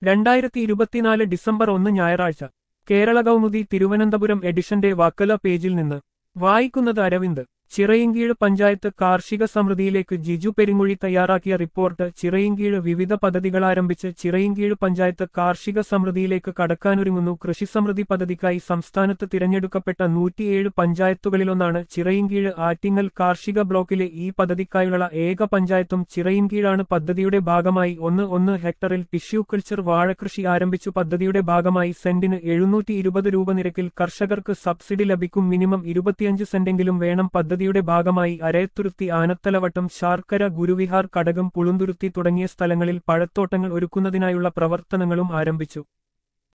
രണ്ടായിരത്തി ഇരുപത്തിനാല് ഡിസംബർ ഒന്ന് ഞായറാഴ്ച കേരള കൗമുദി തിരുവനന്തപുരം എഡിഷന്റെ വക്കല പേജിൽ നിന്ന് വായിക്കുന്നത് അരവിന്ദ് ചിറയിൻകീഴ് പഞ്ചായത്ത് കാർഷിക സമൃദ്ധിയിലേക്ക് ജിജു പെരുങ്ങുഴി തയ്യാറാക്കിയ റിപ്പോർട്ട് ചിറയിൻകീഴ് വിവിധ പദ്ധതികൾ ആരംഭിച്ച് ചിറയിൻകീഴ് പഞ്ചായത്ത് കാർഷിക സമൃദ്ധിയിലേക്ക് കടക്കാനൊരുങ്ങുന്നു കൃഷിസമൃദ്ധി പദ്ധതിക്കായി സംസ്ഥാനത്ത് തിരഞ്ഞെടുക്കപ്പെട്ട നൂറ്റിയേഴ് പഞ്ചായത്തുകളിലൊന്നാണ് ചിറയിൻകീഴ് ആറ്റിങ്ങൽ കാർഷിക ബ്ലോക്കിലെ ഈ പദ്ധതിക്കായുള്ള ഏക പഞ്ചായത്തും ചിറയിൻകീഴാണ് പദ്ധതിയുടെ ഭാഗമായി ഒന്ന് ഒന്ന് ഹെക്ടറിൽ ടിഷ്യൂ കൾച്ചർ വാഴകൃഷി ആരംഭിച്ചു പദ്ധതിയുടെ ഭാഗമായി സെന്റിന് എഴുന്നൂറ്റി ഇരുപത് രൂപ നിരക്കിൽ കർഷകർക്ക് സബ്സിഡി ലഭിക്കും മിനിമം ഇരുപത്തിയഞ്ച് സെന്റെങ്കിലും വേണം പദ്ധതിയുടെ ഭാഗമായി അരയത്തുരുത്തി ആനത്തലവട്ടം ശാർക്കര ഗുരുവിഹാർ കടകം പുളുന്തുരുത്തി തുടങ്ങിയ സ്ഥലങ്ങളിൽ പഴത്തോട്ടങ്ങൾ ഒരുക്കുന്നതിനായുള്ള പ്രവർത്തനങ്ങളും ആരംഭിച്ചു